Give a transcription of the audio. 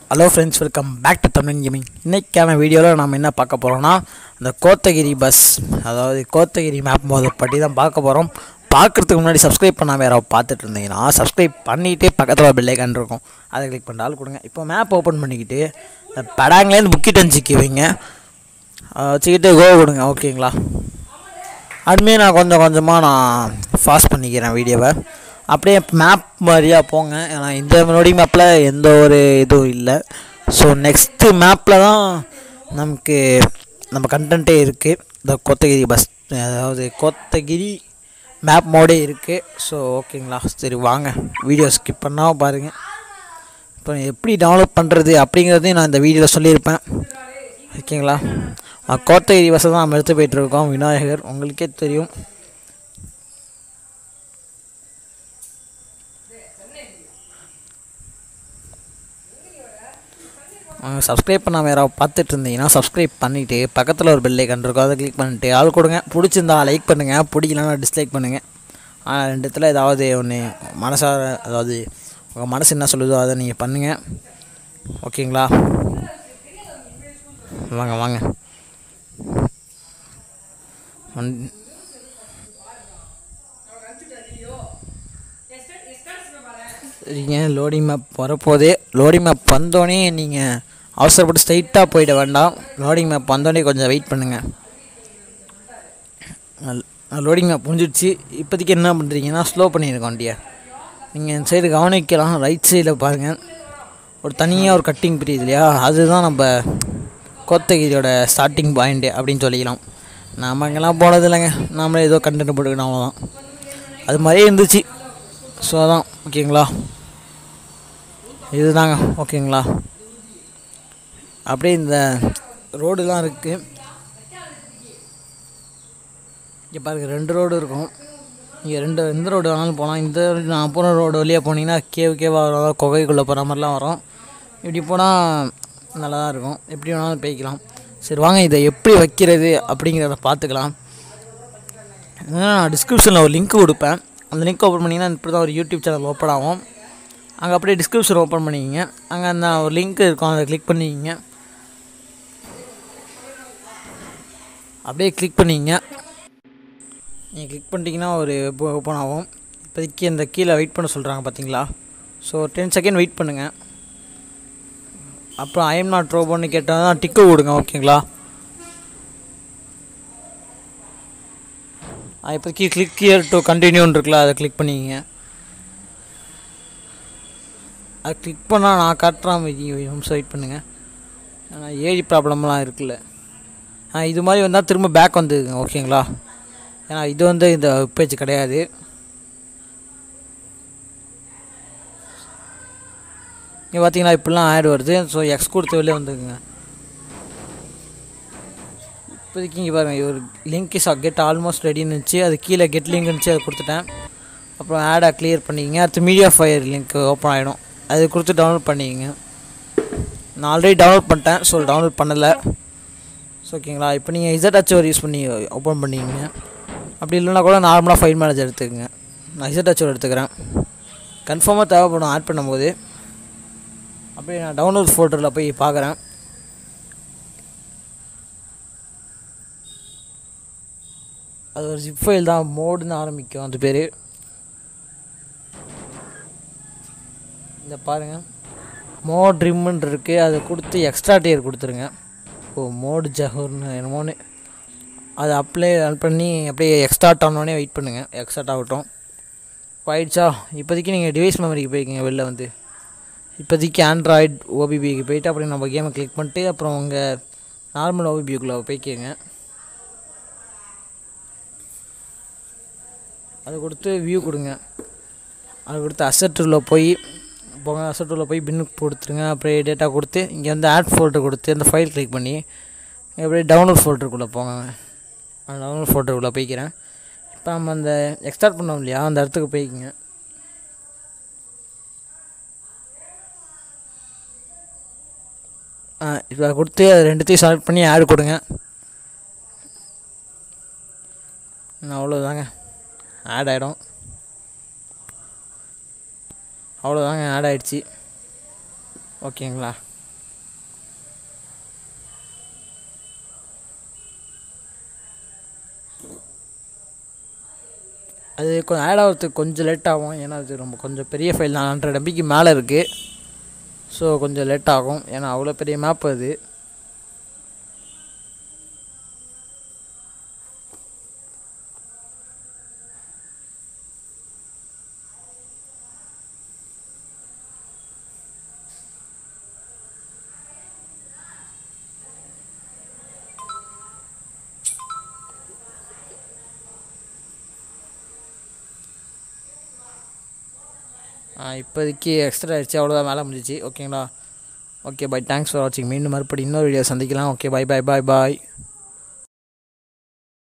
hello friends welcome back to Tamil gaming இன்றைக்கான வீடியோவில் நம்ம என்ன பார்க்க போகிறோம்னா அந்த கோத்தகிரி பஸ் அதாவது கோத்தகிரி மேப் மோதை பற்றி தான் பார்க்க போகிறோம் பார்க்குறதுக்கு முன்னாடி சப்ஸ்கிரைப் பண்ணாமல் யாராவது பார்த்துட்டு இருந்தீங்கன்னா சப்ஸ்கிரைப் பண்ணிவிட்டு பக்கத்தில் பெல் ஐக்கான் இருக்கும் அதை கிளிக் பண்ணாலும் கொடுங்க இப்போ மேப் ஓப்பன் பண்ணிக்கிட்டு இந்த படாங்லேருந்து புக்கிட் அஞ்சிக்கு வைங்க அதை வச்சுக்கிட்டு கோ கொடுங்க ஓகேங்களா அதுமே நான் கொஞ்சம் கொஞ்சமாக நான் ஃபாஸ்ட் பண்ணிக்கிறேன் வீடியோவை அப்படியே மேப் மாதிரியா போங்க ஏன்னா இந்த நொடி மேப்பில் எந்த ஒரு இதுவும் இல்லை ஸோ நெக்ஸ்ட்டு மேப்பில் தான் நமக்கு நம்ம கண்டென்ட்டே இருக்குது இந்த கோத்தகிரி பஸ் அதாவது கோத்தகிரி மேப் மோடே இருக்குது ஸோ ஓகேங்களா சரி வாங்க வீடியோ ஸ்கிப் பண்ணாமல் பாருங்கள் இப்போ எப்படி டவுன்லோட் பண்ணுறது அப்படிங்கிறதையும் நான் இந்த வீடியோவில் சொல்லியிருப்பேன் ஓகேங்களா அஹ் கோத்தகிரி பஸ்ஸை தான் நம்ம எடுத்து போயிட்டுருக்கோம் விநாயகர் உங்களுக்கே தெரியும் சப்ஸ்கிரைப் பண்ணாமல் யாராவது பார்த்துட்டு இருந்தீங்கன்னா சப்ஸ்கிரைப் பண்ணிவிட்டு பக்கத்தில் ஒரு பெல்லை கண்டிருக்கோம் அதை கிளிக் பண்ணிட்டு ஆள் கொடுங்க பிடிச்சிருந்தா லைக் பண்ணுங்கள் பிடிக்கலன்னா டிஸ்லைக் பண்ணுங்கள் ஆனால் ரெண்டுத்தில் ஏதாவது ஒன்று மனசார அதாவது உங்கள் மனசு என்ன சொல்லுதோ அதை நீங்கள் பண்ணுங்கள் ஓகேங்களா வாங்க வாங்க வண்டி- சரிங்க லோடிங் மேப் வரப்போதே லோடிங் மேப் வந்தோடனே நீங்கள் அவசரப்பட்டு ஸ்ட்ரைட்டாக போயிட வேண்டாம் லோடிங் மேப் வந்தோடனே கொஞ்சம் வெயிட் பண்ணுங்கள் லோடிங் மேப் முடிஞ்சிடுச்சு இப்போதைக்கு என்ன பண்ணுறீங்கன்னா ஸ்லோ பண்ணியிருக்கோம் வண்டியை நீங்கள் இந்த சைடு கவனிக்கலாம் ரைட் சைடில் பாருங்கள் ஒரு தனியாக ஒரு கட்டிங் பிரியுது இல்லையா அதுதான் நம்ம கோத்தகிரியோட ஸ்டார்டிங் பாயிண்ட்டு அப்படின்னு சொல்லிக்கலாம் நாம அங்கெல்லாம் போனது இல்லைங்க நாமளே ஏதோ கண்டென்ட் போட்டுக்கணும் அவ்வளோதான் அது மாதிரியே இருந்துச்சு ஸோ அதான் ஓகேங்களா இதுதாங்க ஓகேங்களா அப்படியே இந்த ரோடுலாம் இருக்குது இங்கே பாருங்க ரெண்டு ரோடு இருக்கும் நீங்கள் ரெண்டு எந்த ரோடு வேணாலும் போகலாம் இந்த நான் போன ரோடு வழியாக போனீங்கன்னா கேவ் கேவாக வரும் அதாவது குகைக்குள்ளே போகிற மாதிரிலாம் வரும் இப்படி போனால் நல்லா தான் இருக்கும் எப்படி வேணாலும் போய்க்கலாம் சரி வாங்க இதை எப்படி வைக்கிறது அப்படிங்கிறத பார்த்துக்கலாம் நான் டிஸ்கிரிப்ஷனில் ஒரு லிங்க் கொடுப்பேன் அந்த லிங்க் ஓப்பன் பண்ணிங்கன்னா இப்படி தான் ஒரு யூடியூப் சேனல் ஓப்பன் ஆகும் அங்கே அப்படியே டிஸ்கிரிப்ஷன் ஓப்பன் பண்ணிக்கிங்க அங்கே அந்த ஒரு லிங்க் இருக்கும் அதை கிளிக் பண்ணிக்கிங்க அப்படியே கிளிக் பண்ணிக்கிங்க நீங்கள் கிளிக் பண்ணிட்டீங்கன்னா ஒரு வெப் ஓப்பன் ஆகும் இப்போதைக்கு அந்த கீழே வெயிட் பண்ண சொல்கிறாங்க பார்த்தீங்களா ஸோ டென் செகண்ட் வெயிட் பண்ணுங்கள் அப்புறம் ஐஎம் நாட் ரோபோன்னு கேட்டால் தான் டிக்கு கொடுங்க ஓகேங்களா ஆ, இப்போதைக்கு கிளிக் இயர் டு கண்டினியூன்னு இருக்குல்ல அதை கிளிக் பண்ணிக்கிங்க அதை கிளிக் பண்ணால் நான் காட்டுறேன் நிமிஷம் வெயிட் பண்ணுங்கள் ஆனால் ஏஜ் ப்ராப்ளம்லாம் இருக்குல்ல ஆ இது மாதிரி வந்தால் திரும்ப பேக் வந்துக்குங்க ஓகேங்களா ஏன்னா இது வந்து இந்த பேஜ் கிடையாது இங்கே பார்த்தீங்களா இப்படிலாம் ஆட் வருது ஸோ எக்ஸ் கொடுத்த வெளியே வந்துக்குங்க இப்போதைக்கு இங்கே பாருங்கள் ஒரு லிங்க் இஸ் கெட் ஆல்மோஸ்ட் ரெடின்னு இருந்துச்சு அது கீழே கெட் லிங்க் இருந்துச்சு அதை கொடுத்துட்டேன் அப்புறம் ஆடை க்ளியர் பண்ணிக்கிங்க அடுத்து மீடியா ஃபயர் லிங்க் ஓப்பன் ஆகிடும் அது கொடுத்து டவுன்லோட் பண்ணிக்கிங்க நான் ஆல்ரெடி டவுன்லோட் பண்ணிட்டேன் ஸோ டவுன்லோட் பண்ணலை ஸோ ஓகேங்களா இப்போ நீங்கள் இசட் அச்சோர் யூஸ் பண்ணி ஓப்பன் பண்ணிக்கிங்க அப்படி இல்லைன்னா கூட நார்மலாக ஃபைல் மேனேஜர் எடுத்துக்கோங்க நான் இசட் அச்சோர் எடுத்துக்கிறேன் கன்ஃபார்மாக தேவைப்படும் ஆட் பண்ணும்போது அப்படியே நான் டவுன்லோட் ஃபோல்டரில் போய் பார்க்குறேன் அது ஒரு ஜிப் ஃபைல் தான் மோடுன்னு ஆரம்பிக்கும் அது பேர் இந்த பாருங்கள் மோட் ரிம்முன்னு இருக்குது அதை கொடுத்து எக்ஸ்ட்ரா டியர் கொடுத்துருங்க ஓ மோடு ஜஹூர்னு என்னமோன்னு அதை அப்ளை பண்ணி அப்படியே எக்ஸ்டார்ட் ஆனோடனே வெயிட் பண்ணுங்கள் எக்ஸ்டார்ட் ஆகட்டும் இப்போ ஆயிடுச்சா இப்போதைக்கு நீங்கள் டிவைஸ் மெமரிக்கு போய்க்கிங்க வெளில வந்து இப்போதைக்கு ஆண்ட்ராய்டு ஓபிபிக்கு போயிட்டு அப்புறம் நம்ம கேமை கிளிக் பண்ணிட்டு அப்புறம் உங்கள் நார்மல் ஓபிபிக்குள்ளே போய்க்கிங்க அதை கொடுத்து வியூ கொடுங்க அதை கொடுத்து அசட்டுள்ள போய் போங்க அசட்டுள்ள போய் பின்னுக்கு கொடுத்துருங்க அப்படியே டேட்டா கொடுத்து இங்கே வந்து ஆட் ஃபோல்டர் கொடுத்து அந்த ஃபைல் கிளிக் பண்ணி அப்படியே டவுன்லோட் ஃபோல்டருக்குள்ளே போங்க அந்த டவுன்லோட் ஃபோல்டருக்குள்ளே போய்க்கிறேன் இப்போ நம்ம அந்த எக்ஸ்டார்ட் பண்ணோம் இல்லையா அந்த இடத்துக்கு போய்க்கிங்க ஆ இப்போ கொடுத்து அது ரெண்டுத்தையும் செலக்ட் பண்ணி ஆட் கொடுங்க அவ்வளோதாங்க ஆட் ஆகிடும் அவ்வளோதாங்க ஆட் ஆகிடுச்சு ஓகேங்களா அது கொஞ்சம் ஆட் ஆகிறதுக்கு கொஞ்சம் லேட் ஆகும் ஏன்னா அது ரொம்ப கொஞ்சம் பெரிய ஃபைல் தான் ஹண்ட்ரட் எம்பிக்கு மேலே இருக்குது ஸோ கொஞ்சம் லேட் ஆகும் ஏன்னா அவ்வளோ பெரிய மேப் அது இப்போதைக்கு எக்ஸ்ட்ரா ஆயிடுச்சு அவ்வளோதான் வேலை முடிஞ்சிச்சு ஓகேங்களா ஓகே பாய் தேங்க்ஸ் ஃபார் வாட்சிங் மீண்டும் மறுபடி இன்னொரு வீடியோ சந்திக்கலாம் ஓகே பாய் பாய் பாய் பாய்